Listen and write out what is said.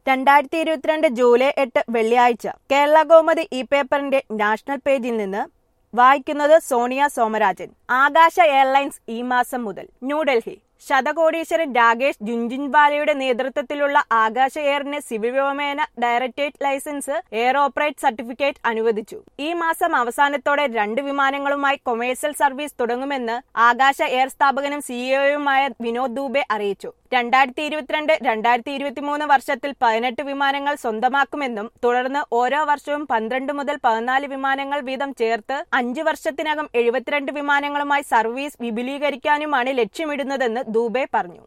രണ്ടായിരത്തി ഇരുപത്തിരണ്ട് ജൂലൈ എട്ട് വെള്ളിയാഴ്ച കേരള കൗമുദി ഈ പേപ്പറിന്റെ നാഷണൽ പേജിൽ നിന്ന് വായിക്കുന്നത് സോണിയ സോമരാജൻ ആകാശ എയർലൈൻസ് ഈ മാസം മുതൽ ന്യൂഡൽഹി ശതകോടീശ്വരൻ രാകേഷ് ജുൻജുൻവാലയുടെ നേതൃത്വത്തിലുള്ള ആകാശ എയറിന് സിവിൽ വ്യോമേന directorate licence air operate certificate അനുവദിച്ചു ഈ മാസം അവസാനത്തോടെ രണ്ട് വിമാനങ്ങളുമായി കൊമേഴ്സ്യൽ സർവീസ് തുടങ്ങുമെന്ന് ആകാശ എയർ സ്ഥാപകനും സിഇഒയുമായ വിനോദ് ദൂബെ അറിയിച്ചു രണ്ടായിരത്തി ഇരുപത്തിരണ്ട് രണ്ടായിരത്തി ഇരുപത്തിമൂന്ന് വർഷത്തിൽ പതിനെട്ട് വിമാനങ്ങൾ സ്വന്തമാക്കുമെന്നും തുടർന്ന് ഓരോ വർഷവും പന്ത്രണ്ട് മുതൽ പതിനാല് വിമാനങ്ങൾ വീതം ചേർത്ത് അഞ്ചു വർഷത്തിനകം എഴുപത്തിരണ്ട് വിമാനങ്ങളുമായി സർവീസ് വിപുലീകരിക്കാനുമാണ് ലക്ഷ്യമിടുന്നതെന്ന് ദൂബെ പറഞ്ഞു